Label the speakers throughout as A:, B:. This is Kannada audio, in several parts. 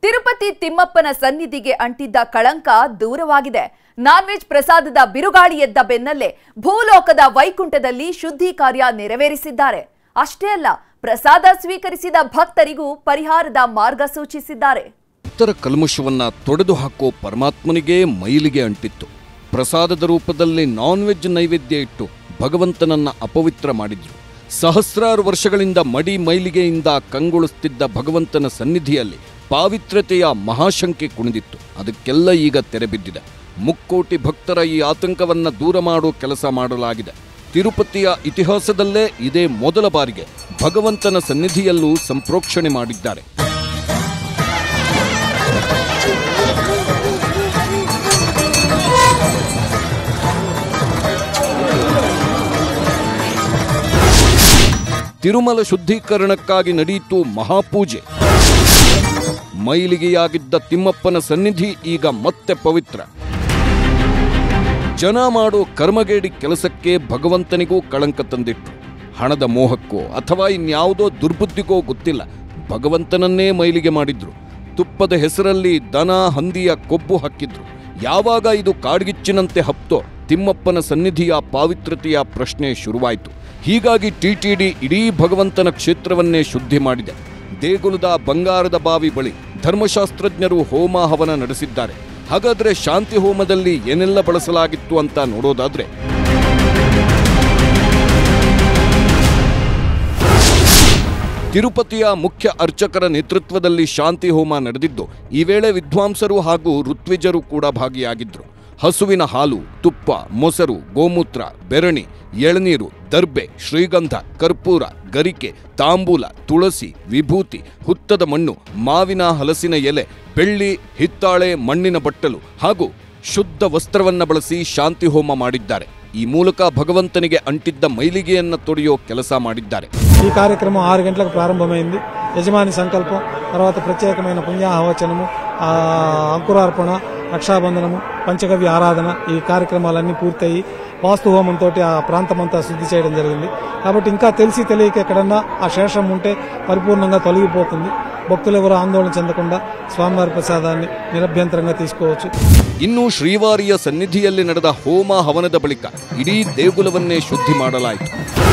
A: ತಿರುಪತಿ ತಿಮ್ಮಪ್ಪನ ಸನ್ನಿಧಿಗೆ ಅಂಟಿದ್ದ ಕಳಂಕ ದೂರವಾಗಿದೆ ನಾನ್ ವೆಜ್ ಪ್ರಸಾದದ ಬಿರುಗಾಳಿ ಎದ್ದ ಬೆನ್ನಲ್ಲೇ ಭೂಲೋಕದ ವೈಕುಂಠದಲ್ಲಿ ಶುದ್ಧಿ ಕಾರ್ಯ ನೆರವೇರಿಸಿದ್ದಾರೆ ಅಷ್ಟೇ ಅಲ್ಲ ಪ್ರಸಾದ ಸ್ವೀಕರಿಸಿದ ಭಕ್ತರಿಗೂ ಪರಿಹಾರದ ಮಾರ್ಗ ಸೂಚಿಸಿದ್ದಾರೆ
B: ಭಕ್ತರ ಕಲ್ಮಶವನ್ನ ತೊಡೆದು ಹಾಕೋ ಪರಮಾತ್ಮನಿಗೆ ಮೈಲಿಗೆ ಅಂಟಿತ್ತು ಪ್ರಸಾದದ ರೂಪದಲ್ಲಿ ನಾನ್ ವೆಜ್ ನೈವೇದ್ಯ ಇಟ್ಟು ಭಗವಂತನನ್ನ ಅಪವಿತ್ರ ಮಾಡಿದ್ರು ಸಹಸ್ರಾರು ವರ್ಷಗಳಿಂದ ಮಡಿ ಮೈಲಿಗೆಯಿಂದ ಕಂಗೊಳಿಸ್ತಿದ್ದ ಭಗವಂತನ ಸನ್ನಿಧಿಯಲ್ಲಿ ಪಾವಿತ್ರತೆಯ ಮಹಾಶಂಕೆ ಕುಣಿದಿತ್ತು ಅದಕ್ಕೆಲ್ಲ ಈಗ ತೆರೆಬಿದ್ದಿದೆ ಮುಕ್ಕೋಟಿ ಭಕ್ತರ ಈ ಆತಂಕವನ್ನ ದೂರ ಮಾಡೋ ಕೆಲಸ ಮಾಡಲಾಗಿದೆ ತಿರುಪತಿಯ ಇತಿಹಾಸದಲ್ಲೇ ಇದೇ ಮೊದಲ ಬಾರಿಗೆ ಭಗವಂತನ ಸನ್ನಿಧಿಯಲ್ಲೂ ಸಂಪ್ರೋಕ್ಷಣೆ ಮಾಡಿದ್ದಾರೆ ತಿರುಮಲ ಶುದ್ಧೀಕರಣಕ್ಕಾಗಿ ನಡೆಯಿತು ಮಹಾಪೂಜೆ ಮೈಲಿಗೆಯಾಗಿದ್ದ ತಿಮ್ಮಪ್ಪನ ಸನ್ನಿಧಿ ಈಗ ಮತ್ತೆ ಪವಿತ್ರ ಜನ ಮಾಡೋ ಕರ್ಮಗೇಡಿ ಕೆಲಸಕ್ಕೆ ಭಗವಂತನಿಗೂ ಕಳಂಕ ತಂದಿಟ್ಟು ಹಣದ ಮೋಹಕ್ಕೋ ಅಥವಾ ಇನ್ಯಾವುದೋ ದುರ್ಬುದ್ಧಿಗೋ ಗೊತ್ತಿಲ್ಲ ಭಗವಂತನನ್ನೇ ಮೈಲಿಗೆ ಮಾಡಿದ್ರು ತುಪ್ಪದ ಹೆಸರಲ್ಲಿ ದನ ಹಂದಿಯ ಕೊಬ್ಬು ಹಾಕಿದ್ರು ಯಾವಾಗ ಇದು ಕಾಡ್ಗಿಚ್ಚಿನಂತೆ ಹಪ್ತೋ ತಿಮ್ಮಪ್ಪನ ಸನ್ನಿಧಿಯ ಪಾವಿತ್ರತೆಯ ಪ್ರಶ್ನೆ ಶುರುವಾಯಿತು ಹೀಗಾಗಿ ಟಿಟಿಡಿ ಇಡೀ ಭಗವಂತನ ಕ್ಷೇತ್ರವನ್ನೇ ಶುದ್ಧಿ ಮಾಡಿದೆ ದೇಗುಲದ ಬಂಗಾರದ ಬಾವಿ ಬಳಿ ಧರ್ಮಶಾಸ್ತ್ರಜ್ಞರು ಹೋಮ ಹವನ ನಡೆಸಿದ್ದಾರೆ ಹಾಗಾದ್ರೆ ಶಾಂತಿ ಹೋಮದಲ್ಲಿ ಏನೆಲ್ಲ ಬಳಸಲಾಗಿತ್ತು ಅಂತ ನೋಡೋದಾದ್ರೆ ತಿರುಪತಿಯ ಮುಖ್ಯ ಅರ್ಚಕರ ನೇತೃತ್ವದಲ್ಲಿ ಶಾಂತಿ ಹೋಮ ನಡೆದಿದ್ದು ಈ ವೇಳೆ ವಿದ್ವಾಂಸರು ಹಾಗೂ ಋತ್ವಿಜರು ಕೂಡ ಭಾಗಿಯಾಗಿದ್ರು ಹಸುವಿನ ಹಾಲು ತುಪ್ಪ ಮೊಸರು ಗೋಮೂತ್ರ ಬೆರಣಿ ಎಳನೀರು ದರ್ಬೆ ಶ್ರೀಗಂಧ ಕರ್ಪೂರ ಗರಿಕೆ ತಾಂಬೂಲ ತುಳಸಿ ವಿಭೂತಿ ಹುತ್ತದ ಮಣ್ಣು ಮಾವಿನ ಹಲಸಿನ ಎಲೆ ಬೆಳ್ಳಿ ಹಿತ್ತಾಳೆ ಮಣ್ಣಿನ ಬಟ್ಟಲು ಹಾಗೂ ಶುದ್ಧ ವಸ್ತ್ರವನ್ನ ಬಳಸಿ ಶಾಂತಿ ಹೋಮ ಮಾಡಿದ್ದಾರೆ ಈ ಮೂಲಕ ಭಗವಂತನಿಗೆ ಅಂಟಿದ್ದ ಮೈಲಿಗೆಯನ್ನ ತೊಡೆಯೋ ಕೆಲಸ ಮಾಡಿದ್ದಾರೆ
C: ఈ కార్యక్రమం ఆరు గంటలకు ప్రారంభమైంది యజమాని సంకల్పం తర్వాత ప్రత్యేకమైన పుణ్యాహవచనము ఆ, అంకురార్పణ రక్షాబంధనము పంచగవ్య ఆరాధన ఈ కార్యక్రమాలన్నీ పూర్తయి వాస్తు హోమంతో ఆ ప్రాంతమంతా శుద్ధి చేయడం జరిగింది కాబట్టి ఇంకా తెలిసి తెలియక ఎక్కడన్నా ఆ శేషం ఉంటే పరిపూర్ణంగా తొలగిపోతుంది భక్తులు ఎవరు ఆందోళన చెందకుండా స్వామివారి ప్రసాదాన్ని నిరభ్యంతరంగా తీసుకోవచ్చు
B: ಇನ್ನು ಶ್ರೀವಾರಿಯ ಸನ್ನಿಧಿಯಲ್ಲಿ ನಡೆದ ಹೋಮ ಹವನದ ಬಳಿಕ ಇಡೀ ದೇಗುಲವನ್ನೇ ಶುದ್ಧಿ ಮಾಡಲಾಯಿತು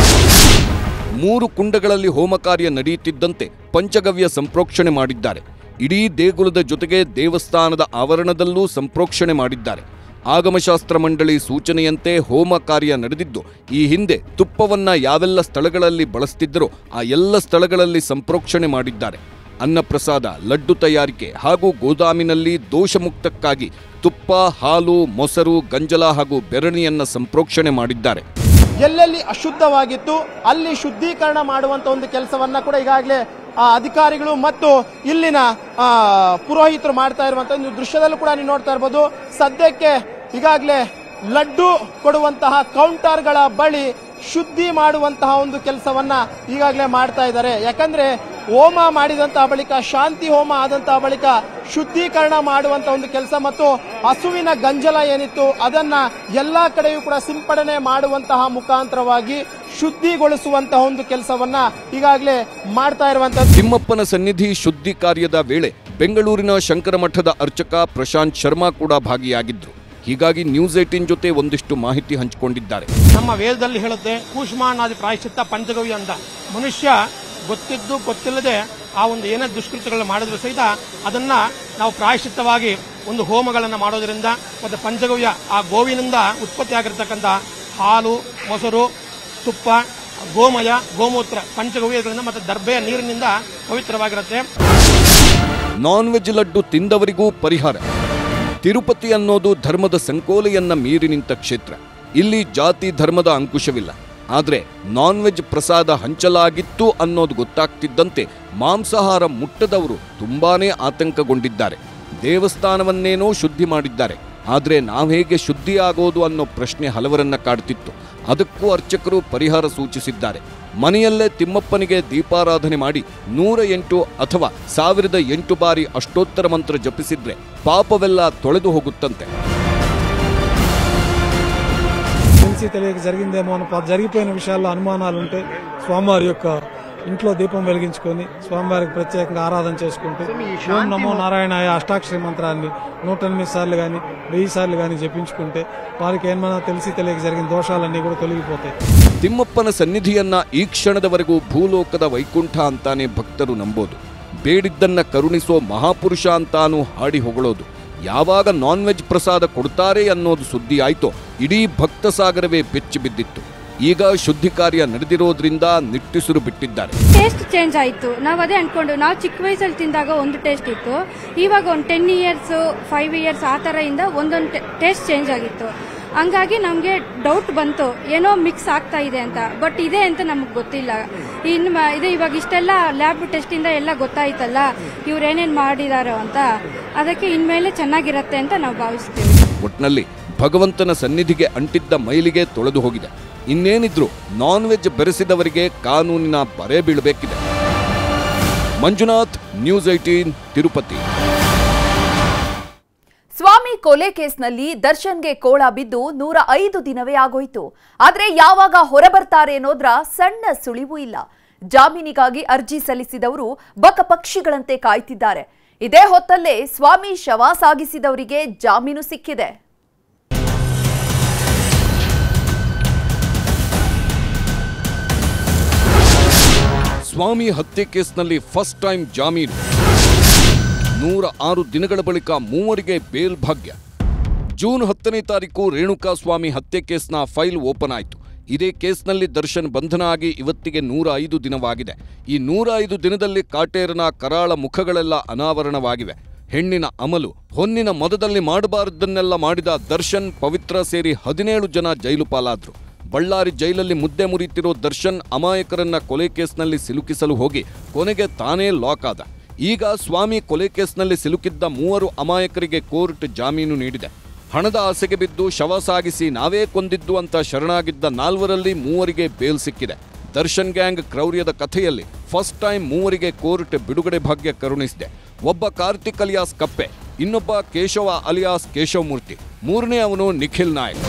B: ಮೂರು ಕುಂಡಗಳಲ್ಲಿ ಹೋಮ ಕಾರ್ಯ ನಡೆಯುತ್ತಿದ್ದಂತೆ ಪಂಚಗವ್ಯ ಸಂಪ್ರೋಕ್ಷಣೆ ಮಾಡಿದ್ದಾರೆ ಇಡೀ ದೇಗುಲದ ಜೊತೆಗೆ ದೇವಸ್ಥಾನದ ಆವರಣದಲ್ಲೂ ಸಂಪ್ರೋಕ್ಷಣೆ ಮಾಡಿದ್ದಾರೆ ಆಗಮಶಾಸ್ತ್ರ ಮಂಡಳಿ ಸೂಚನೆಯಂತೆ ಹೋಮ ಕಾರ್ಯ ನಡೆದಿದ್ದು ಈ ಹಿಂದೆ ತುಪ್ಪವನ್ನ ಯಾವೆಲ್ಲ ಸ್ಥಳಗಳಲ್ಲಿ ಬಳಸ್ತಿದ್ದರೋ ಆ ಎಲ್ಲ ಸ್ಥಳಗಳಲ್ಲಿ ಸಂಪ್ರೋಕ್ಷಣೆ ಮಾಡಿದ್ದಾರೆ ಅನ್ನಪ್ರಸಾದ ಲಡ್ಡು ತಯಾರಿಕೆ ಹಾಗೂ ಗೋದಾಮಿನಲ್ಲಿ ದೋಷಮುಕ್ತಕ್ಕಾಗಿ ತುಪ್ಪ ಹಾಲು ಮೊಸರು ಗಂಜಲ ಹಾಗೂ ಬೆರಣಿಯನ್ನ ಸಂಪ್ರೋಕ್ಷಣೆ ಮಾಡಿದ್ದಾರೆ
D: ಎಲ್ಲೆಲ್ಲಿ ಅಶುದ್ಧವಾಗಿತ್ತು ಅಲ್ಲಿ ಶುದ್ಧೀಕರಣ ಮಾಡುವಂತ ಒಂದು ಕೆಲಸವನ್ನ ಕೂಡ ಈಗಾಗಲೇ ಆ ಅಧಿಕಾರಿಗಳು ಮತ್ತು ಇಲ್ಲಿನ ಆ, ಪುರೋಹಿತರು ಮಾಡ್ತಾ ಇರುವಂತ ಒಂದು ದೃಶ್ಯದಲ್ಲೂ ಕೂಡ ನೀವು ನೋಡ್ತಾ ಇರ್ಬೋದು ಸದ್ಯಕ್ಕೆ ಈಗಾಗಲೇ ಲಡ್ಡು ಕೊಡುವಂತಹ ಕೌಂಟರ್ಗಳ ಬಳಿ ಶುದ್ಧಿ ಮಾಡುವಂತಹ ಒಂದು ಕೆಲಸವನ್ನ ಈಗಾಗಲೇ ಮಾಡ್ತಾ ಇದ್ದಾರೆ ಯಾಕಂದ್ರೆ ಹೋಮ ಮಾಡಿದಂತಹ ಬಳಿಕ ಶಾಂತಿ ಹೋಮ ಆದಂತಹ ಬಳಿಕ ಶುದ್ಧೀಕರಣ ಮಾಡುವಂತ ಒಂದು ಕೆಲಸ ಮತ್ತು ಹಸುವಿನ ಗಂಜಲ ಏನಿತ್ತು ಅದನ್ನ ಎಲ್ಲಾ ಕಡೆಯೂ ಕೂಡ ಸಿಂಪಡಣೆ ಮಾಡುವಂತಹ ಮುಖಾಂತರವಾಗಿ ಶುದ್ಧಿಗೊಳಿಸುವಂತಹ ಒಂದು ಕೆಲಸವನ್ನ ಈಗಾಗಲೇ ಮಾಡ್ತಾ ಇರುವಂತದ್ದು
B: ತಿಮ್ಮಪ್ಪನ ಸನ್ನಿಧಿ ಶುದ್ಧಿ ಕಾರ್ಯದ ವೇಳೆ ಬೆಂಗಳೂರಿನ ಶಂಕರಮಠದ ಅರ್ಚಕ ಪ್ರಶಾಂತ್ ಶರ್ಮಾ ಕೂಡ ಭಾಗಿಯಾಗಿದ್ರು ಹೀಗಾಗಿ ನ್ಯೂಸ್ ಏಟೀನ್ ಜೊತೆ ಒಂದಿಷ್ಟು ಮಾಹಿತಿ ಹಂಚಿಕೊಂಡಿದ್ದಾರೆ
E: ನಮ್ಮ ವೇದದಲ್ಲಿ ಹೇಳುತ್ತೆ ಕೂಷ್ಮಾನಾದಿ ಪ್ರಾಯಶ್ಚಿತ್ತ ಪಂಚಗವ್ಯ ಅಂತ ಮನುಷ್ಯ ಗೊತ್ತಿದ್ದು ಗೊತ್ತಿಲ್ಲದೆ ಆ ಒಂದು ಏನೇ ದುಷ್ಕೃತ್ಯಗಳನ್ನು ಮಾಡಿದ್ರು ಸಹಿತ ಅದನ್ನ ನಾವು ಪ್ರಾಯಶ್ಚಿತ್ತವಾಗಿ ಒಂದು ಹೋಮಗಳನ್ನು ಮಾಡೋದ್ರಿಂದ ಮತ್ತೆ ಪಂಚಗವ್ಯ ಆ ಗೋವಿನಿಂದ ಉತ್ಪತ್ತಿ ಆಗಿರ್ತಕ್ಕಂಥ ಹಾಲು ಮೊಸರು ತುಪ್ಪ ಗೋಮಯ ಗೋಮೂತ್ರ ಪಂಚಗವ್ಯಗಳಿಂದ ಮತ್ತೆ ದರ್ಬೆಯ ನೀರಿನಿಂದ ಪವಿತ್ರವಾಗಿರುತ್ತೆ
B: ನಾನ್ ವೆಜ್ ಲಡ್ಡು ತಿಂದವರಿಗೂ ಪರಿಹಾರ ತಿರುಪತಿ ಅನ್ನೋದು ಧರ್ಮದ ಸಂಕೋಲೆಯನ್ನ ಮೀರಿ ನಿಂತ ಕ್ಷೇತ್ರ ಇಲ್ಲಿ ಜಾತಿ ಧರ್ಮದ ಅಂಕುಶವಿಲ್ಲ ಆದ್ರೆ ನಾನ್ ವೆಜ್ ಪ್ರಸಾದ ಹಂಚಲಾಗಿತ್ತು ಅನ್ನೋದು ಗೊತ್ತಾಗ್ತಿದ್ದಂತೆ ಮಾಂಸಾಹಾರ ಮುಟ್ಟದವರು ತುಂಬಾನೇ ಆತಂಕಗೊಂಡಿದ್ದಾರೆ ದೇವಸ್ಥಾನವನ್ನೇನೋ ಶುದ್ಧಿ ಮಾಡಿದ್ದಾರೆ ಆದ್ರೆ ನಾವ್ ಹೇಗೆ ಶುದ್ಧಿ ಆಗೋದು ಅನ್ನೋ ಪ್ರಶ್ನೆ ಹಲವರನ್ನ ಕಾಡ್ತಿತ್ತು ಅದಕ್ಕೂ ಅರ್ಚಕರು ಪರಿಹಾರ ಸೂಚಿಸಿದ್ದಾರೆ ಮನೆಯಲ್ಲೇ ತಿಮ್ಮಪ್ಪನಿಗೆ ದೀಪಾರಾಧನೆ ಮಾಡಿ ನೂರ ಎಂಟು ಅಥವಾ ಸಾವಿರದ ಎಂಟು ಬಾರಿ ಅಷ್ಟೋತ್ತರ ಮಂತ್ರ ಜಪಿಸಿದ್ರೆ ಪಾಪವೆಲ್ಲ ತೊಳೆದು ಹೋಗುತ್ತಂತೆ
C: తెలిసి తెలియక జరిగిందేమో అని ప- జరిగిపోయిన విషయాల్లో అనుమానాలు ఉంటే స్వామివారి యొక్క ఇంట్లో దీపం వెలిగించుకొని స్వామివారికి ప్రత్యేకంగా ఆరాధన చేసుకుంటూ ఓం నమో నారాయణాయ అష్టాక్షరి మంత్రాన్ని నూట ఎనిమిది సార్లు కానీ వెయ్యి సార్లు కానీ జపించుకుంటే వారికి ఏమైనా తెలిసి తెలియక జరిగిన దోషాలన్నీ కూడా తొలగిపోతాయి
B: ತಿಮ್ಮಪ್ಪನ ಸನ್ನಿಧಿಯನ್ನ ಈ ಕ್ಷಣದವರೆಗೂ ಭೂಲೋಕದ ವೈಕುಂಠ ಅಂತಾನೆ ಭಕ್ತರು ನಂಬೋದು ಬೇಡಿದ್ದನ್ನ ಕರುಣಿಸೋ ಮಹಾಪುರುಷ ಅಂತಾನೂ ಹಾಡಿ ಹೊಗಳೋದು ಯಾವಾಗ ನಾನ್ ವೆಜ್ ಪ್ರಸಾದ ಕೊಡ್ತಾರೆ ಅನ್ನೋದು ಸುದ್ದಿ ಆಯ್ತೋ ಇಡೀ ಭಕ್ತ ಸಾಗರವೇ ಬೆಚ್ಚಿ ಬಿದ್ದಿತ್ತು ಈಗ ಶುದ್ಧಿ ಕಾರ್ಯ ನಡೆದಿರೋದ್ರಿಂದ ನಿಟ್ಟುಸಿರು ಬಿಟ್ಟಿದ್ದಾರೆ
F: ಟೇಸ್ಟ್ ಚೇಂಜ್ ಆಯಿತು ನಾವು ಅದೇ ಅನ್ಕೊಂಡು ನಾವು ಚಿಕ್ಕ ವಯಸ್ಸಲ್ಲಿ ತಿಂದಾಗ ಒಂದು ಟೇಸ್ಟ್ ಇತ್ತು ಇವಾಗ ಒಂದು ಟೆನ್ ಇಯರ್ಸ್ ಫೈವ್ ಇಯರ್ಸ್ ಆ ಥರ ಇಂದ ಒಂದೊಂದು ಟೇಸ್ಟ್ ಚೇಂಜ್ ಆಗಿತ್ತು ಹಂಗಾಗಿ ನಮಗೆ ಡೌಟ್ ಬಂತು ಏನೋ ಮಿಕ್ಸ್ ಆಗ್ತಾ ಇದೆ ಅಂತ ಬಟ್ ಇದೆ ಅಂತ ನಮಗೆ ಗೊತ್ತಿಲ್ಲ ಇನ್ನು ಮ- ಇದು ಇವಾಗ ಇಷ್ಟೆಲ್ಲ ಲ್ಯಾಬ್ ಟೆಸ್ಟಿಂದ ಎಲ್ಲ ಗೊತ್ತಾಯ್ತಲ್ಲ ಇವ್ರು ಏನೇನು ಮಾಡಿದಾರೋ ಅಂತ ಅದಕ್ಕೆ ಇನ್ಮೇಲೆ ಚೆನ್ನಾಗಿರತ್ತೆ ಅಂತ ನಾವು ಭಾವಿಸ್ತೀವಿ
B: ಒಟ್ನಲ್ಲಿ ಭಗವಂತನ ಸನ್ನಿಧಿಗೆ ಅಂಟಿದ್ದ ಮೈಲಿಗೆ ತೊಳೆದು ಹೋಗಿದೆ ಇನ್ನೇನಿದ್ರು ನಾನ್ ವೆಜ್ ಬೆರೆಸಿದವರಿಗೆ ಕಾನೂನಿನ ಬರೆ ಬೀಳಬೇಕಿದೆ ಮಂಜುನಾಥ್ ನ್ಯೂಸ್ ಐಟೀನ್ ತಿರುಪತಿ
A: ಸ್ವಾಮಿ ಕೊಲೆ ಕೇಸ್ನಲ್ಲಿ ದರ್ಶನ್ಗೆ ಕೋಳ ಬಿದ್ದು ನೂರ ಐದು ದಿನವೇ ಆಗೋಯ್ತು ಆದ್ರೆ ಯಾವಾಗ ಹೊರಬರ್ತಾರೆ ಅನ್ನೋದ್ರ ಸಣ್ಣ ಸುಳಿವು ಇಲ್ಲ ಜಾಮೀನಿಗಾಗಿ ಅರ್ಜಿ ಸಲ್ಲಿಸಿದವರು ಬಕ ಪಕ್ಷಿಗಳಂತೆ ಕಾಯ್ತಿದ್ದಾರೆ ಇದೇ ಹೊತ್ತಲ್ಲೇ ಸ್ವಾಮಿ ಶವ ಸಾಗಿಸಿದವರಿಗೆ ಜಾಮೀನು ಸಿಕ್ಕಿದೆ
B: ಸ್ವಾಮಿ ಹತ್ಯೆ ಕೇಸ್ನಲ್ಲಿ ಫಸ್ಟ್ ಟೈಮ್ ಜಾಮೀನು ನೂರ ಆರು ದಿನಗಳ ಬಳಿಕ ಮೂವರಿಗೆ ಬೇಲ್ ಭಾಗ್ಯ ಜೂನ್ ಹತ್ತನೇ ತಾರೀಕು ರೇಣುಕಾ ಸ್ವಾಮಿ ಹತ್ಯೆ ಕೇಸ್ನ ಫೈಲ್ ಓಪನ್ ಆಯಿತು ಇದೇ ಕೇಸ್ನಲ್ಲಿ ದರ್ಶನ್ ಬಂಧನ ಆಗಿ ಇವತ್ತಿಗೆ ನೂರ ಐದು ದಿನವಾಗಿದೆ ಈ ನೂರ ಐದು ದಿನದಲ್ಲಿ ಕಾಟೇರನ ಕರಾಳ ಮುಖಗಳೆಲ್ಲ ಅನಾವರಣವಾಗಿವೆ ಹೆಣ್ಣಿನ ಅಮಲು ಹೊನ್ನಿನ ಮದದಲ್ಲಿ ಮಾಡಬಾರದನ್ನೆಲ್ಲ ಮಾಡಿದ ದರ್ಶನ್ ಪವಿತ್ರ ಸೇರಿ ಹದಿನೇಳು ಜನ ಜೈಲು ಪಾಲಾದ್ರು ಬಳ್ಳಾರಿ ಜೈಲಲ್ಲಿ ಮುದ್ದೆ ಮುರಿತಿರೋ ದರ್ಶನ್ ಅಮಾಯಕರನ್ನ ಕೊಲೆ ಕೇಸ್ನಲ್ಲಿ ಸಿಲುಕಿಸಲು ಹೋಗಿ ಕೊನೆಗೆ ತಾನೇ ಲಾಕ್ ಆದ ಈಗ ಸ್ವಾಮಿ ಕೊಲೆ ಕೇಸ್ನಲ್ಲಿ ಸಿಲುಕಿದ್ದ ಮೂವರು ಅಮಾಯಕರಿಗೆ ಕೋರ್ಟ್ ಜಾಮೀನು ನೀಡಿದೆ ಹಣದ ಆಸೆಗೆ ಬಿದ್ದು ಶವ ಸಾಗಿಸಿ ನಾವೇ ಕೊಂದಿದ್ದು ಅಂತ ಶರಣಾಗಿದ್ದ ನಾಲ್ವರಲ್ಲಿ ಮೂವರಿಗೆ ಬೇಲ್ ಸಿಕ್ಕಿದೆ ದರ್ಶನ್ ಗ್ಯಾಂಗ್ ಕ್ರೌರ್ಯದ ಕಥೆಯಲ್ಲಿ ಫಸ್ಟ್ ಟೈಮ್ ಮೂವರಿಗೆ ಕೋರ್ಟ್ ಬಿಡುಗಡೆ ಭಾಗ್ಯ ಕರುಣಿಸಿದೆ ಒಬ್ಬ ಕಾರ್ತಿಕ್ ಅಲಿಯಾಸ್ ಕಪ್ಪೆ ಇನ್ನೊಬ್ಬ ಕೇಶವ ಅಲಿಯಾಸ್ ಕೇಶವಮೂರ್ತಿ ಮೂರನೇ ಅವನು ನಿಖಿಲ್ ನಾಯಕ್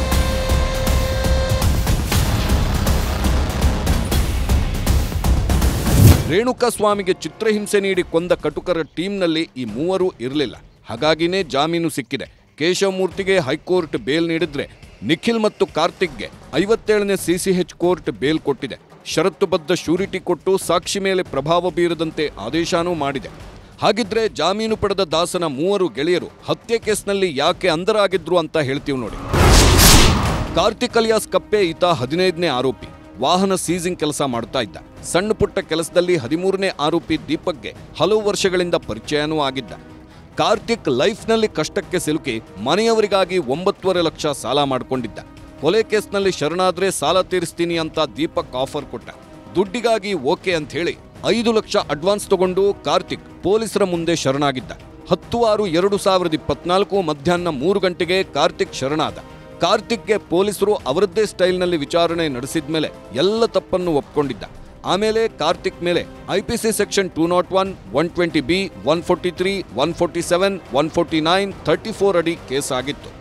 B: ರೇಣುಕಾ ಸ್ವಾಮಿಗೆ ಚಿತ್ರಹಿಂಸೆ ನೀಡಿ ಕೊಂದ ಕಟುಕರ ಟೀಮ್ನಲ್ಲಿ ಈ ಮೂವರು ಇರಲಿಲ್ಲ ಹಾಗಾಗಿನೇ ಜಾಮೀನು ಸಿಕ್ಕಿದೆ ಕೇಶವಮೂರ್ತಿಗೆ ಹೈಕೋರ್ಟ್ ಬೇಲ್ ನೀಡಿದ್ರೆ ನಿಖಿಲ್ ಮತ್ತು ಕಾರ್ತಿಕ್ಗೆ ಐವತ್ತೇಳನೇ ಸಿಸಿಎಚ್ ಕೋರ್ಟ್ ಬೇಲ್ ಕೊಟ್ಟಿದೆ ಷರತ್ತುಬದ್ಧ ಶ್ಯೂರಿಟಿ ಕೊಟ್ಟು ಸಾಕ್ಷಿ ಮೇಲೆ ಪ್ರಭಾವ ಬೀರದಂತೆ ಆದೇಶನೂ ಮಾಡಿದೆ ಹಾಗಿದ್ರೆ ಜಾಮೀನು ಪಡೆದ ದಾಸನ ಮೂವರು ಗೆಳೆಯರು ಹತ್ಯೆ ಕೇಸ್ನಲ್ಲಿ ಯಾಕೆ ಅಂಧರಾಗಿದ್ರು ಅಂತ ಹೇಳ್ತೀವಿ ನೋಡಿ ಕಾರ್ತಿಕ್ ಅಲಿಯಾಸ್ ಕಪ್ಪೆ ಈತ ಹದಿನೈದನೇ ಆರೋಪಿ ವಾಹನ ಸೀಸಿಂಗ್ ಕೆಲಸ ಮಾಡ್ತಾ ಇದ್ದ ಸಣ್ಣ ಪುಟ್ಟ ಕೆಲಸದಲ್ಲಿ ಹದಿಮೂರನೇ ಆರೋಪಿ ದೀಪಕ್ಗೆ ಹಲವು ವರ್ಷಗಳಿಂದ ಪರಿಚಯನೂ ಆಗಿದ್ದ ಕಾರ್ತಿಕ್ ಲೈಫ್ನಲ್ಲಿ ಕಷ್ಟಕ್ಕೆ ಸಿಲುಕಿ ಮನೆಯವರಿಗಾಗಿ ಒಂಬತ್ತುವರೆ ಲಕ್ಷ ಸಾಲ ಮಾಡಿಕೊಂಡಿದ್ದ ಕೊಲೆ ಕೇಸ್ನಲ್ಲಿ ಶರಣಾದ್ರೆ ಸಾಲ ತೀರಿಸ್ತೀನಿ ಅಂತ ದೀಪಕ್ ಆಫರ್ ಕೊಟ್ಟ ದುಡ್ಡಿಗಾಗಿ ಓಕೆ ಅಂತ ಹೇಳಿ ಐದು ಲಕ್ಷ ಅಡ್ವಾನ್ಸ್ ತಗೊಂಡು ಕಾರ್ತಿಕ್ ಪೊಲೀಸರ ಮುಂದೆ ಶರಣಾಗಿದ್ದ ಹತ್ತು ಆರು ಎರಡು ಸಾವಿರದ ಇಪ್ಪತ್ನಾಲ್ಕು ಮಧ್ಯಾಹ್ನ ಮೂರು ಗಂಟೆಗೆ ಕಾರ್ತಿಕ್ ಶರಣಾದ ಕಾರ್ತಿಕ್ಗೆ ಪೊಲೀಸರು ಅವರದ್ದೇ ಸ್ಟೈಲ್ನಲ್ಲಿ ವಿಚಾರಣೆ ನಡೆಸಿದ ಮೇಲೆ ಎಲ್ಲ ತಪ್ಪನ್ನು ಒಪ್ಕೊಂಡಿದ್ದ ಆಮೇಲೆ ಕಾರ್ತಿಕ್ ಮೇಲೆ IPC section two not one one twenty B one forty three one forty seven one forty nine thirty four ಅಡಿ ಕೇಸ್ ಆಗಿತ್ತು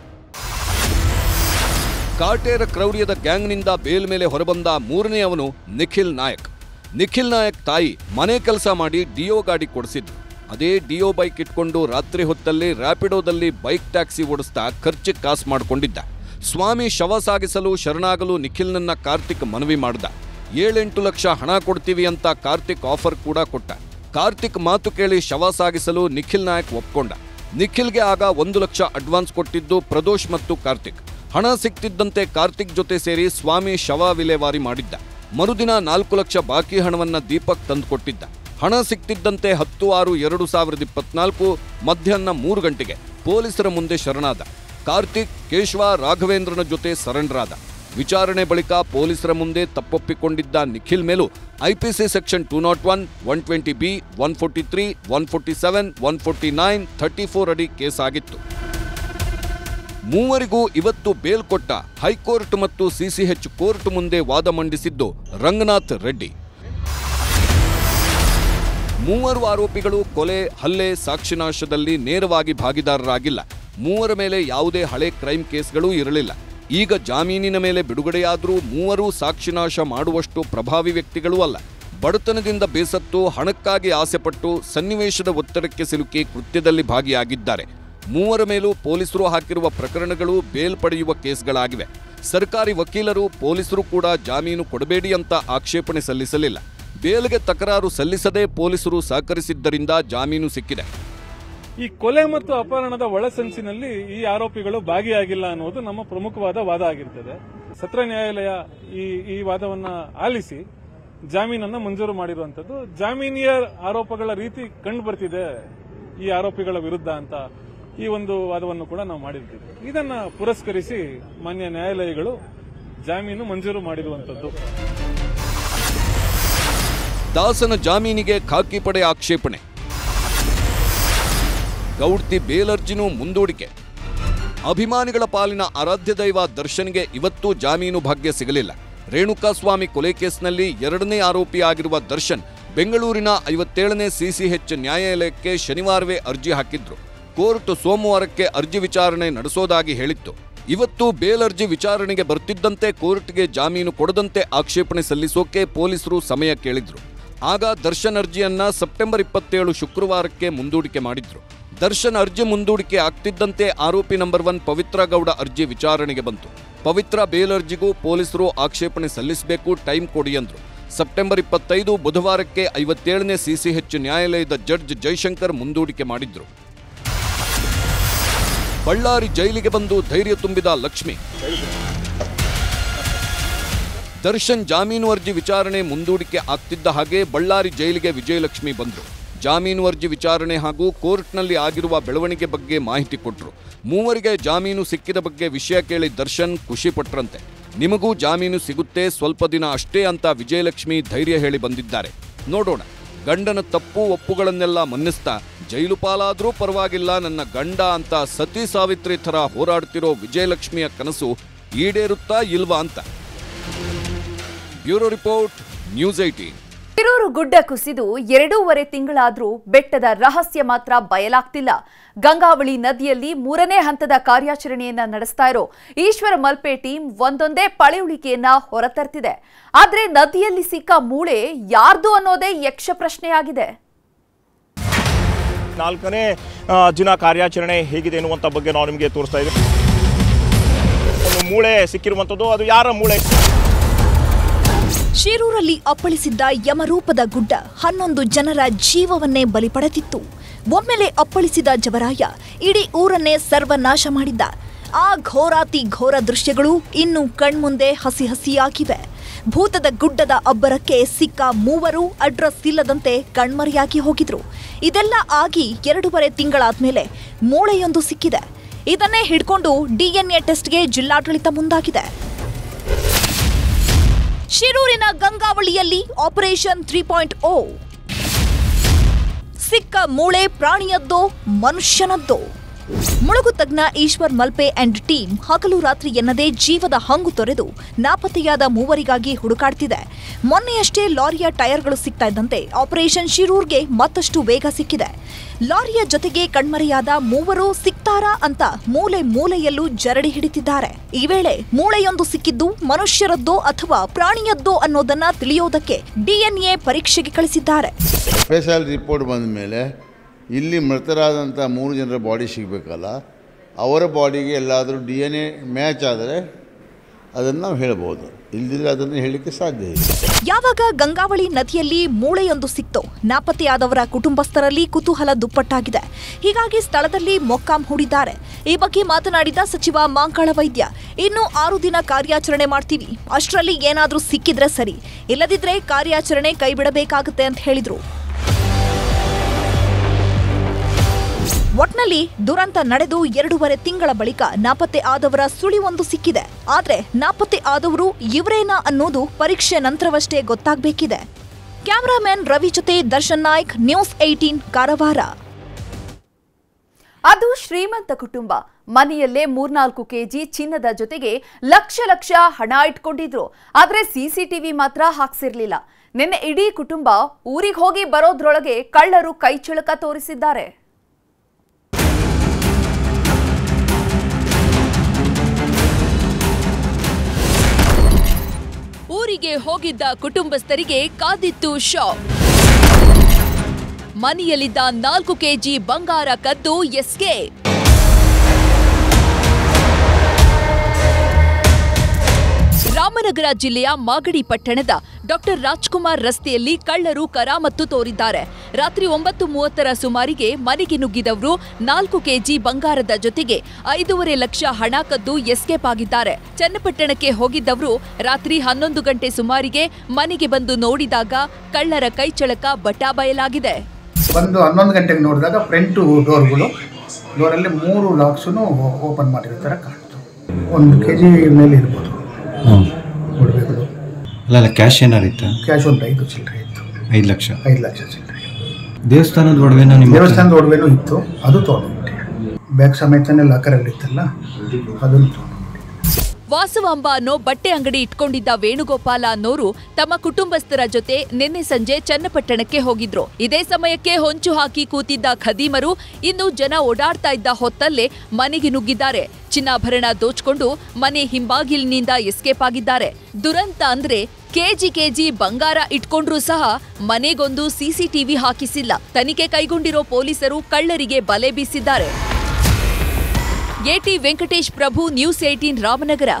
B: ಕಾಟೇರ ಕ್ರೌರ್ಯದ ಗ್ಯಾಂಗ್ನಿಂದ ಬೇಲ್ ಮೇಲೆ ಹೊರಬಂದ ಮೂರನೇ ಅವನು ನಿಖಿಲ್ ನಾಯಕ್ ನಿಖಿಲ್ ನಾಯಕ್ ತಾಯಿ ಮನೆ ಕೆಲಸ ಮಾಡಿ ಡಿಯೋ ಗಾಡಿ ಕೊಡಿಸಿದ್ರು ಅದೇ ಡಿಯೋ ಬೈಕ್ ಇಟ್ಕೊಂಡು ರಾತ್ರಿ ಹೊತ್ತಲ್ಲಿ ರ್ಯಾಪಿಡೋದಲ್ಲಿ ಬೈಕ್ ಟ್ಯಾಕ್ಸಿ ಓಡಿಸ್ತಾ ಖರ್ಚಿಗೆ ಕಾಸು ಮಾಡಿಕೊಂಡಿದ್ದ ಸ್ವಾಮಿ ಶವ ಸಾಗಿಸಲು ಶರಣಾಗಲು ನಿಖಿಲ್ನನ್ನ ಕಾರ್ತಿಕ್ ಮನವಿ ಮಾಡ್ದ ಏಳೆಂಟು ಲಕ್ಷ ಹಣ ಕೊಡ್ತೀವಿ ಅಂತ ಕಾರ್ತಿಕ್ ಆಫರ್ ಕೂಡ ಕೊಟ್ಟ ಕಾರ್ತಿಕ್ ಮಾತು ಕೇಳಿ ಶವ ಸಾಗಿಸಲು ನಿಖಿಲ್ ನಾಯಕ್ ಒಪ್ಕೊಂಡ ನಿಖಿಲ್ಗೆ ಆಗ ಒಂದು ಲಕ್ಷ ಅಡ್ವಾನ್ಸ್ ಕೊಟ್ಟಿದ್ದು ಪ್ರದೋಷ್ ಮತ್ತು ಕಾರ್ತಿಕ್ ಹಣ ಸಿಕ್ತಿದ್ದಂತೆ ಕಾರ್ತಿಕ್ ಜೊತೆ ಸೇರಿ ಸ್ವಾಮಿ ಶವ ವಿಲೇವಾರಿ ಮಾಡಿದ್ದ ಮರುದಿನ ನಾಲ್ಕು ಲಕ್ಷ ಬಾಕಿ ಹಣವನ್ನ ದೀಪಕ್ ತಂದುಕೊಟ್ಟಿದ್ದ ಹಣ ಸಿಕ್ತಿದ್ದಂತೆ ಹತ್ತು ಆರು ಎರಡು ಸಾವಿರದ ಇಪ್ಪತ್ನಾಲ್ಕು ಮಧ್ಯಾಹ್ನ ಮೂರು ಗಂಟೆಗೆ ಪೊಲೀಸರ ಮುಂದೆ ಶರಣಾದ ಕಾರ್ತಿಕ್ ಕೇಶವ ರಾಘವೇಂದ್ರನ ಜೊತೆ ಸರೆಂಡರ್ ಆದ ವಿಚಾರಣೆ ಬಳಿಕ ಪೊಲೀಸರ ಮುಂದೆ ತಪ್ಪೊಪ್ಪಿಕೊಂಡಿದ್ದ ನಿಖಿಲ್ ಮೇಲೂ IPC section two not one one twenty B one forty three one forty seven one forty nine thirty four ಅಡಿ ಕೇಸ್ ಆಗಿತ್ತು ಮೂವರಿಗೂ ಇವತ್ತು ಬೇಲ್ ಕೊಟ್ಟ ಹೈಕೋರ್ಟ್ ಮತ್ತು ಸಿಸಿಎಚ್ ಕೋರ್ಟ್ ಮುಂದೆ ವಾದ ಮಂಡಿಸಿದ್ದು ರಂಗನಾಥ್ ರೆಡ್ಡಿ ಮೂವರು ಆರೋಪಿಗಳು ಕೊಲೆ ಹಲ್ಲೆ ಸಾಕ್ಷಿನಾಶದಲ್ಲಿ ನೇರವಾಗಿ ಭಾಗಿದಾರರಾಗಿಲ್ಲ ಮೂವರ ಮೇಲೆ ಯಾವುದೇ ಹಳೆ ಕ್ರೈಮ್ ಕೇಸ್ಗಳೂ ಇರಲಿಲ್ಲ ಈಗ ಜಾಮೀನಿನ ಮೇಲೆ ಬಿಡುಗಡೆಯಾದರೂ ಮೂವರು ಸಾಕ್ಷಿನಾಶ ಮಾಡುವಷ್ಟು ಪ್ರಭಾವಿ ವ್ಯಕ್ತಿಗಳೂ ಅಲ್ಲ ಬಡತನದಿಂದ ಬೇಸತ್ತು ಹಣಕ್ಕಾಗಿ ಆಸೆಪಟ್ಟು ಸನ್ನಿವೇಶದ ಒತ್ತಡಕ್ಕೆ ಸಿಲುಕಿ ಕೃತ್ಯದಲ್ಲಿ ಭಾಗಿಯಾಗಿದ್ದಾರೆ ಮೂವರ ಮೇಲೂ ಪೊಲೀಸರು ಹಾಕಿರುವ ಪ್ರಕರಣಗಳು ಬೇಲ್ ಪಡೆಯುವ ಕೇಸ್ಗಳಾಗಿವೆ ಸರ್ಕಾರಿ ವಕೀಲರು ಪೊಲೀಸರು ಕೂಡ ಜಾಮೀನು ಕೊಡಬೇಡಿ ಅಂತ ಆಕ್ಷೇಪಣೆ ಸಲ್ಲಿಸಲಿಲ್ಲ ಬೇಲ್ಗೆ ತಕರಾರು ಸಲ್ಲಿಸದೆ ಪೊಲೀಸರು ಸಹಕರಿಸಿದ್ದರಿಂದ ಜಾಮೀನು ಸಿಕ್ಕಿದೆ
G: ಈ ಕೊಲೆ ಮತ್ತು ಅಪಹರಣದ ಒಳಸಂಚಿನಲ್ಲಿ ಈ ಆರೋಪಿಗಳು ಭಾಗಿಯಾಗಿಲ್ಲ ಅನ್ನೋದು ನಮ್ಮ ಪ್ರಮುಖವಾದ ವಾದ ಆಗಿರ್ತದೆ ಸತ್ರ ನ್ಯಾಯಾಲಯ ಈ ಈ ವಾದವನ್ನ ಆಲಿಸಿ ಜಾಮೀನನ್ನ ಮಂಜೂರು ಮಾಡಿರುವಂತದ್ದು ಜಾಮೀನಿಯ ಆರೋಪಗಳ ರೀತಿ ಕಂಡು ಬರ್ತಿದೆ ಈ ಆರೋಪಿಗಳ ವಿರುದ್ಧ ಅಂತ ಈ ಒಂದು ವಾದವನ್ನು ಕೂಡ ನಾವು ಮಾಡಿರ್ತೀವಿ ಇದನ್ನ ಪುರಸ್ಕರಿಸಿ ಮಾನ್ಯ ನ್ಯಾಯಾಲಯಗಳು ಜಾಮೀನು ಮಂಜೂರು ಮಾಡಿರುವಂತದ್ದು
B: ದಾಸನ ಜಾಮೀನಿಗೆ ಖಾಕಿ ಪಡೆ ಆಕ್ಷೇಪಣೆ ಗೌಡ್ತಿ ಬೇಲರ್ಜಿನೂ ಮುಂದೂಡಿಕೆ ಅಭಿಮಾನಿಗಳ ಪಾಲಿನ ಆರಾಧ್ಯ ದೈವ ದರ್ಶನ್ಗೆ ಇವತ್ತೂ ಜಾಮೀನು ಭಾಗ್ಯ ಸಿಗಲಿಲ್ಲ ರೇಣುಕಾಸ್ವಾಮಿ ಕೊಲೆ ಕೇಸ್ನಲ್ಲಿ ಎರಡನೇ ಆರೋಪಿಯಾಗಿರುವ ದರ್ಶನ್ ಬೆಂಗಳೂರಿನ ಐವತ್ತೇಳನೇ ಸಿಸಿಎಚ್ ನ್ಯಾಯಾಲಯಕ್ಕೆ ಶನಿವಾರವೇ ಅರ್ಜಿ ಹಾಕಿದ್ರು ಕೋರ್ಟ್ ಸೋಮವಾರಕ್ಕೆ ಅರ್ಜಿ ವಿಚಾರಣೆ ನಡೆಸೋದಾಗಿ ಹೇಳಿತ್ತು ಇವತ್ತು ಬೇಲ್ ಅರ್ಜಿ ವಿಚಾರಣೆಗೆ ಬರ್ತಿದ್ದಂತೆ ಕೋರ್ಟ್ಗೆ ಜಾಮೀನು ಕೊಡದಂತೆ ಆಕ್ಷೇಪಣೆ ಸಲ್ಲಿಸೋಕೆ ಪೊಲೀಸರು ಸಮಯ ಕೇಳಿದ್ರು ಆಗ ದರ್ಶನ್ ಅರ್ಜಿಯನ್ನ ಸೆಪ್ಟೆಂಬರ್ ಇಪ್ಪತ್ತೇಳು ಶುಕ್ರವಾರಕ್ಕೆ ಮುಂದೂಡಿಕೆ ಮಾಡಿದ್ರು ದರ್ಶನ್ ಅರ್ಜಿ ಮುಂದೂಡಿಕೆ ಆಗ್ತಿದ್ದಂತೆ ಆರೋಪಿ ನಂಬರ್ ಒನ್ ಪವಿತ್ರ ಗೌಡ ಅರ್ಜಿ ವಿಚಾರಣೆಗೆ ಬಂತು ಪವಿತ್ರ ಬೇಲ್ ಅರ್ಜಿಗೂ ಪೊಲೀಸರು ಆಕ್ಷೇಪಣೆ ಸಲ್ಲಿಸಬೇಕು ಟೈಮ್ ಕೊಡಿ ಅಂದ್ರು ಸೆಪ್ಟೆಂಬರ್ ಇಪ್ಪತ್ತೈದು ಬುಧವಾರಕ್ಕೆ ಐವತ್ತೇಳನೇ ಸಿಸಿಎಚ್ ನ್ಯಾಯಾಲಯದ ಜಡ್ಜ್ ಜೈಶಂಕರ್ ಮುಂದೂಡಿಕೆ ಮಾಡಿದ್ರು ಬಳ್ಳಾರಿ ಜೈಲಿಗೆ ಬಂದು ಧೈರ್ಯ ತುಂಬಿದ ಲಕ್ಷ್ಮಿ ದರ್ಶನ್ ಜಾಮೀನು ಅರ್ಜಿ ವಿಚಾರಣೆ ಮುಂದೂಡಿಕೆ ಆಗ್ತಿದ್ದ ಹಾಗೆ ಬಳ್ಳಾರಿ ಜೈಲಿಗೆ ವಿಜಯಲಕ್ಷ್ಮಿ ಬಂದರು ಜಾಮೀನು ಅರ್ಜಿ ವಿಚಾರಣೆ ಹಾಗೂ ಕೋರ್ಟ್ನಲ್ಲಿ ಆಗಿರುವ ಬೆಳವಣಿಗೆ ಬಗ್ಗೆ ಮಾಹಿತಿ ಕೊಟ್ಟರು ಮೂವರಿಗೆ ಜಾಮೀನು ಸಿಕ್ಕಿದ ಬಗ್ಗೆ ವಿಷಯ ಕೇಳಿ ದರ್ಶನ್ ಖುಷಿ ಪಟ್ರಂತೆ ನಿಮಗೂ ಜಾಮೀನು ಸಿಗುತ್ತೆ ಸ್ವಲ್ಪ ದಿನ ಅಷ್ಟೇ ಅಂತ ವಿಜಯಲಕ್ಷ್ಮಿ ಧೈರ್ಯ ಹೇಳಿ ಬಂದಿದ್ದಾರೆ ನೋಡೋಣ ಗಂಡನ ತಪ್ಪು ಒಪ್ಪುಗಳನ್ನೆಲ್ಲ ಮನ್ನಿಸ್ತಾ ಜೈಲು ಪಾಲಾದ್ರೂ ಪರವಾಗಿಲ್ಲ ನನ್ನ ಗಂಡ ಅಂತ ಸತಿ ಸಾವಿತ್ರಿ ಥರ ಹೋರಾಡ್ತಿರೋ ವಿಜಯಲಕ್ಷ್ಮಿಯ ಕನಸು ಈಡೇರುತ್ತಾ ಇಲ್ವಾ ಅಂತ ಬ್ಯೂರೋ ರಿಪೋರ್ಟ್ ನ್ಯೂಸ್ ಏಟೀನ್
A: ತಿರೂರು ಗುಡ್ಡ ಕುಸಿದು ಎರಡೂವರೆ ತಿಂಗಳಾದ್ರೂ ಬೆಟ್ಟದ ರಹಸ್ಯ ಮಾತ್ರ ಬಯಲಾಗ್ತಿಲ್ಲ ಗಂಗಾವಳಿ ನದಿಯಲ್ಲಿ ಮೂರನೇ ಹಂತದ ಕಾರ್ಯಾಚರಣೆಯನ್ನ ನಡೆಸ್ತಾ ಇರೋ ಈಶ್ವರ ಮಲ್ಪೆ ಟೀಮ್ ಒಂದೊಂದೇ ಪಳೆಯುಳಿಕೆಯನ್ನ ಹೊರತರ್ತಿದೆ ಆದ್ರೆ ನದಿಯಲ್ಲಿ ಸಿಕ್ಕ ಮೂಳೆ ಯಾರ್ದು ಅನ್ನೋದೇ ಯಕ್ಷ ಪ್ರಶ್ನೆಯಾಗಿದೆ
H: ನಾಲ್ಕನೇ ಆ, ದಿನ ಕಾರ್ಯಾಚರಣೆ ಹೇಗಿದೆ ಎನ್ನುವಂಥ ಬಗ್ಗೆ ನಾವು ನಿಮಗೆ ತೋರಿಸ್ತಾ ಇದ್ದೀವಿ ಒಂದು ಮೂಳೆ ಸಿಕ್ಕಿರುವಂಥದ್ದು ಅದು ಯಾರ ಮೂಳೆ
I: ಶಿರೂರಲ್ಲಿ ಅಪ್ಪಳಿಸಿದ್ದ ಯಮರೂಪದ ಗುಡ್ಡ ಹನ್ನೊಂದು ಜನರ ಜೀವವನ್ನೇ ಬಲಿ ಪಡೆದಿತ್ತು ಒಮ್ಮೆಲೆ ಅಪ್ಪಳಿಸಿದ ಜವರಾಯ ಇಡೀ ಊರನ್ನೇ ಸರ್ವನಾಶ ಮಾಡಿದ್ದ ಆ ಘೋರಾತಿ ಘೋರ ದೃಶ್ಯಗಳು ಇನ್ನು ಕಣ್ಮುಂದೆ ಹಸಿ ಹಸಿಯಾಗಿವೆ ಭೂತದ ಗುಡ್ಡದ ಅಬ್ಬರಕ್ಕೆ ಸಿಕ್ಕ ಮೂವರು ಅಡ್ರೆಸ್ ಇಲ್ಲದಂತೆ ಕಣ್ಮರೆಯಾಗಿ ಹೋಗಿದ್ರು ಇದೆಲ್ಲ ಆಗಿ ಎರಡೂವರೆ ತಿಂಗಳಾದ್ಮೇಲೆ ಮೂಳೆಯೊಂದು ಸಿಕ್ಕಿದೆ ಇದನ್ನೇ ಹಿಡ್ಕೊಂಡು ಡಿಎನ್ಎ ಟೆಸ್ಟ್ಗೆ ಜಿಲ್ಲಾಡಳಿತ ಮುಂದಾಗಿದೆ ಶಿರೂರಿನ ಗಂಗಾವಳಿಯಲ್ಲಿ ಆಪರೇಷನ್ ತ್ರೀ ಪಾಯಿಂಟ್ ಓ ಸಿಕ್ಕ ಮೂಳೆ ಪ್ರಾಣಿಯದ್ದೋ ಮನುಷ್ಯನದ್ದೋ ಮುಳುಗು ತಜ್ಞ ಈಶ್ವರ್ ಮಲ್ಪೆ ಅಂಡ್ ಟೀಮ್ ಹಗಲು ರಾತ್ರಿ ಎನ್ನದೇ ಜೀವದ ಹಂಗು ತೊರೆದು ನಾಪತ್ತೆಯಾದ ಮೂವರಿಗಾಗಿ ಹುಡುಕಾಡ್ತಿದೆ ಮೊನ್ನೆಯಷ್ಟೇ ಲಾರಿಯ ಟೈರ್ಗಳು ಸಿಗ್ತಾ ಇದ್ದಂತೆ ಆಪರೇಷನ್ ಶಿರೂರ್ಗೆ ಮತ್ತಷ್ಟು ವೇಗ ಸಿಕ್ಕಿದೆ ಲಾರಿಯ ಜೊತೆಗೆ ಕಣ್ಮರೆಯಾದ ಮೂವರು ಸಿಗ್ತಾರಾ ಅಂತ ಮೂಲೆ ಮೂಲೆಯಲ್ಲೂ ಜರಡಿ ಹಿಡಿತಿದ್ದಾರೆ ಈ ವೇಳೆ ಮೂಳೆಯೊಂದು ಸಿಕ್ಕಿದ್ದು ಮನುಷ್ಯರದ್ದೋ ಅಥವಾ ಪ್ರಾಣಿಯದ್ದೋ ಅನ್ನೋದನ್ನ ತಿಳಿಯೋದಕ್ಕೆ ಡಿಎನ್ಎ ಪರೀಕ್ಷೆಗೆ ಕಳಿಸಿದ್ದಾರೆ
J: ಸ್ಪೆಷಲ್ ರಿಪೋರ್ಟ್ ಬಂದ ಮೇಲೆ ಇಲ್ಲಿ ಮೃತರಾದಂಥ ಮೂರು ಜನರ ಬಾಡಿ ಸಿಗಬೇಕಲ್ಲ ಅವರ ಬಾಡಿಗೆ ಎಲ್ಲಾದರೂ ಡಿ ಎನ್ ಎ ಮ್ಯಾಚ್ ಆದರೆ ಅದನ್ನು ನಾವು ಹೇಳ್ಬೋದು ಇಲ್ದಿದ್ರೆ ಅದನ್ನು ಹೇಳಲಿಕ್ಕೆ ಸಾಧ್ಯ ಇಲ್ಲ
I: ಯಾವಾಗ ಗಂಗಾವಳಿ ನದಿಯಲ್ಲಿ ಮೂಳೆಯೊಂದು ಸಿಕ್ತೋ ನಾಪತ್ತೆಯಾದವರ ಕುಟುಂಬಸ್ಥರಲ್ಲಿ ಕುತೂಹಲ ದುಪ್ಪಟ್ಟಾಗಿದೆ ಹೀಗಾಗಿ ಸ್ಥಳದಲ್ಲಿ ಮೊಕ್ಕಾಂ ಹೂಡಿದ್ದಾರೆ ಈ ಬಗ್ಗೆ ಮಾತನಾಡಿದ ಸಚಿವ ಮಾಂಕಾಳ ವೈದ್ಯ ಇನ್ನು ಆರು ದಿನ ಕಾರ್ಯಾಚರಣೆ ಮಾಡ್ತೀವಿ ಅಷ್ಟರಲ್ಲಿ ಏನಾದ್ರೂ ಸಿಕ್ಕಿದ್ರೆ ಸರಿ ಇಲ್ಲದಿದ್ರೆ ಕಾರ್ಯಾಚರಣೆ ಕೈಬಿಡಬೇಕಾಗುತ್ತೆ ಅಂತ ಹೇಳಿದ್ರು ಒಟ್ನಲ್ಲಿ ದುರಂತ ನಡೆದು ಎರಡೂವರೆ ತಿಂಗಳ ಬಳಿಕ ನಾಪತ್ತೆ ಆದವರ ಸುಳಿವೊಂದು ಸಿಕ್ಕಿದೆ ಆದ್ರೆ ನಾಪತ್ತೆ ಆದವರು ಇವರೇನಾ ಅನ್ನೋದು ಪರೀಕ್ಷೆ ನಂತರವಷ್ಟೇ ಗೊತ್ತಾಗಬೇಕಿದೆ ಕ್ಯಾಮರಾಮನ್ ರವಿ ಜೊತೆ ದರ್ಶನ್ ನಾಯ್ಕ್ ನ್ಯೂಸ್ ಏಟೀನ್ ಕಾರವಾರ
A: ಅದು ಶ್ರೀಮಂತ ಕುಟುಂಬ ಮನೆಯಲ್ಲೇ ಮೂರ್ನಾಲ್ಕು ಕೆಜಿ ಚಿನ್ನದ ಜೊತೆಗೆ ಲಕ್ಷ ಲಕ್ಷ ಹಣ ಇಟ್ಕೊಂಡಿದ್ರು ಆದ್ರೆ ಸಿಸಿಟಿವಿ ಮಾತ್ರ ಹಾಕ್ಸಿರ್ಲಿಲ್ಲ ನಿನ್ನೆ ಇಡೀ ಕುಟುಂಬ ಊರಿಗೆ ಹೋಗಿ ಬರೋದ್ರೊಳಗೆ ಕಳ್ಳರು ಕೈಚಳಕ ತೋರಿಸಿದ್ದಾರೆ
K: ಊರಿಗೆ ಹೋಗಿದ್ದ ಕುಟುಂಬಸ್ಥರಿಗೆ ಕಾದಿತ್ತು ಶಾಕ್ ಮನೆಯಲ್ಲಿದ್ದ ನಾಲ್ಕು ಕೆಜಿ ಬಂಗಾರ ಕದ್ದು ಎಸ್ಕೆ ರಾಮನಗರ ಜಿಲ್ಲೆಯ ಮಾಗಡಿ ಪಟ್ಟಣದ ಡಾಕ್ಟರ್ ರಾಜ್ಕುಮಾರ್ ರಸ್ತೆಯಲ್ಲಿ ಕಳ್ಳರು ಕರಾಮತ್ತು ತೋರಿದ್ದಾರೆ ರಾತ್ರಿ ಒಂಬತ್ತು ಮೂವತ್ತರ ಸುಮಾರಿಗೆ ಮನೆಗೆ ನುಗ್ಗಿದವರು ನಾಲ್ಕು ಕೆಜಿ ಬಂಗಾರದ ಜೊತೆಗೆ ಐದೂವರೆ ಲಕ್ಷ ಹಣ ಕದ್ದು ಎಸ್ಕೇಪ್ ಆಗಿದ್ದಾರೆ ಚನ್ನಪಟ್ಟಣಕ್ಕೆ ಹೋಗಿದ್ದವರು ರಾತ್ರಿ ಹನ್ನೊಂದು ಗಂಟೆ ಸುಮಾರಿಗೆ ಮನೆಗೆ ಬಂದು ನೋಡಿದಾಗ ಕಳ್ಳರ ಕೈಚಳಕ ಬಟಾ ಬಯಲಾಗಿದೆ
L: ಬಂದು ಹನ್ನೊಂದು ಗಂಟೆಗೆ ನೋಡಿದಾಗ ಫ್ರಂಟ್ ಡೋರ್ಗಳು ಡೋರಲ್ಲಿ ಮೂರು ಲಾಕ್ಸನ್ನು ಓಪನ್ ಮಾಡಿರೋ ಥರ ಕಾಣ್ತು ಒಂದು ಕೆ ಜಿ ಮೇಲೆ ಇರ್ಬೋದು ಒಡವೆಗಳು
M: ಅಲ್ಲ ಅಲ್ಲ ಕ್ಯಾಶ್ ಏನಾರಿತ್ತ
L: ಕ್ಯಾಶ್ ಒಂದು ಐದು ಚಿಲ್ಲರೆ ಇತ್ತು
M: ಐದು ಲಕ್ಷ
L: ಐದು ಲಕ್ಷ ಚಿಲ್ಲರೆ
M: ದೇವಸ್ಥಾನದ ಒಡವೆನ ನಿಮ್ಮ ಹತ್ರ?
L: ದೇವಸ್ಥಾನದ ಒಡವೆನೂ ಇತ್ತು ಅದು ತೊಗೊಂಡ್ಬಿಟ್ಟೆ ಬ್ಯಾಗ್ ಸಮೇತನೇ ಲಾಕರಲ್ಲಿ ಇತ್ತಲ್ಲ ಅದನ್ನು ತೊಗೊಂಡು
K: ವಾಸವಾಂಬ ಅನ್ನೋ ಬಟ್ಟೆ ಅಂಗಡಿ ಇಟ್ಕೊಂಡಿದ್ದ ವೇಣುಗೋಪಾಲ ಅನ್ನೋರು ತಮ್ಮ ಕುಟುಂಬಸ್ಥರ ಜೊತೆ ನಿನ್ನೆ ಸಂಜೆ ಚನ್ನಪಟ್ಟಣಕ್ಕೆ ಹೋಗಿದ್ರು ಇದೇ ಸಮಯಕ್ಕೆ ಹೊಂಚು ಹಾಕಿ ಕೂತಿದ್ದ ಖದೀಮರು ಇನ್ನು ಜನ ಓಡಾಡ್ತಾ ಇದ್ದ ಹೊತ್ತಲ್ಲೇ ಮನೆಗೆ ನುಗ್ಗಿದ್ದಾರೆ ಚಿನ್ನಾಭರಣ ದೋಚ್ಕೊಂಡು ಮನೆ ಹಿಂಬಾಗಿಲಿನಿಂದ ಎಸ್ಕೇಪ್ ಆಗಿದ್ದಾರೆ ದುರಂತ ಅಂದ್ರೆ ಕೆಜಿ ಕೆಜಿ ಬಂಗಾರ ಇಟ್ಕೊಂಡ್ರೂ ಸಹ ಮನೆಗೊಂದು ಸಿಸಿಟಿವಿ ಹಾಕಿಸಿಲ್ಲ ತನಿಖೆ ಕೈಗೊಂಡಿರೋ ಪೊಲೀಸರು ಕಳ್ಳರಿಗೆ ಬಲೆ ಬೀಸಿದ್ದಾರೆ ಎಟಿ ವೆಂಕಟೇಶ್ ಪ್ರಭು ನ್ಯೂಸ್ ಏಟೀನ್ ರಾಮನಗರ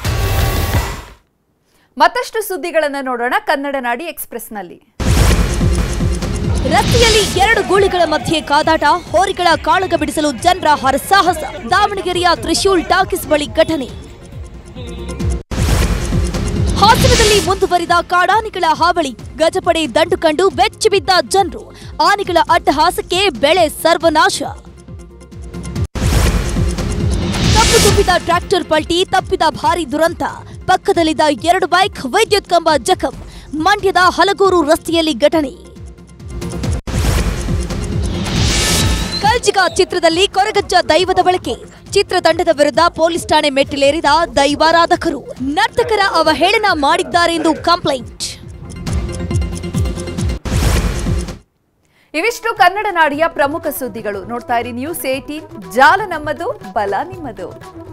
A: ಮತ್ತಷ್ಟು ಸುದ್ದಿಗಳನ್ನು ನೋಡೋಣ ಕನ್ನಡ ನಾಡಿ ಎಕ್ಸ್ಪ್ರೆಸ್ನಲ್ಲಿ
I: ರಸ್ತೆಯಲ್ಲಿ ಎರಡು ಗೂಳಿಗಳ ಮಧ್ಯೆ ಕಾದಾಟ ಹೋರಿಗಳ ಕಾಳಗ ಬಿಡಿಸಲು ಜನರ ಹರಸಾಹಸ ದಾವಣಗೆರೆಯ ತ್ರಿಶೂಲ್ ಟಾಕೀಸ್ ಬಳಿ ಘಟನೆ ಹಾಸನದಲ್ಲಿ ಮುಂದುವರಿದ ಕಾಡಾನೆಗಳ ಹಾವಳಿ ಗಜಪಡೆ ದಂಡು ಕಂಡು ಬೆಚ್ಚಿ ಬಿದ್ದ ಜನರು ಆನೆಗಳ ಅಟ್ಟಹಾಸಕ್ಕೆ ಬೆಳೆ ಸರ್ವನಾಶ ಕಬ್ಬು ತುಂಬಿದ ಟ್ರ್ಯಾಕ್ಟರ್ ಪಲ್ಟಿ ತಪ್ಪಿದ ಭಾರಿ ದುರಂತ ಪಕ್ಕದಲ್ಲಿದ್ದ ಎರಡು ಬೈಕ್ ವಿದ್ಯುತ್ ಕಂಬ ಜಖಂ ಮಂಡ್ಯದ ಹಲಗೂರು ರಸ್ತೆಯಲ್ಲಿ ಘಟನೆ ಕಲ್ಜಿಗ ಚಿತ್ರದಲ್ಲಿ ಕೊರಗಜ್ಜ ದೈವದ ಬಳಕೆ ಚಿತ್ರತಂಡದ ವಿರುದ್ಧ ಪೊಲೀಸ್ ಠಾಣೆ ಮೆಟ್ಟಿಲೇರಿದ ದೈವಾರಾಧಕರು ನರ್ತಕರ ಅವಹೇಳನ ಮಾಡಿದ್ದಾರೆಂದು ಕಂಪ್ಲೇಂಟ್
A: ಇವಿಷ್ಟು ಕನ್ನಡ ನಾಡಿಯ ಪ್ರಮುಖ ಸುದ್ದಿಗಳು ನೋಡ್ತಾ ಇರಿ ನ್ಯೂಸ್ ಏಟೀನ್ ಜಾಲ ನಮ್ಮದು ಬಲ ನಿಮ್ಮದು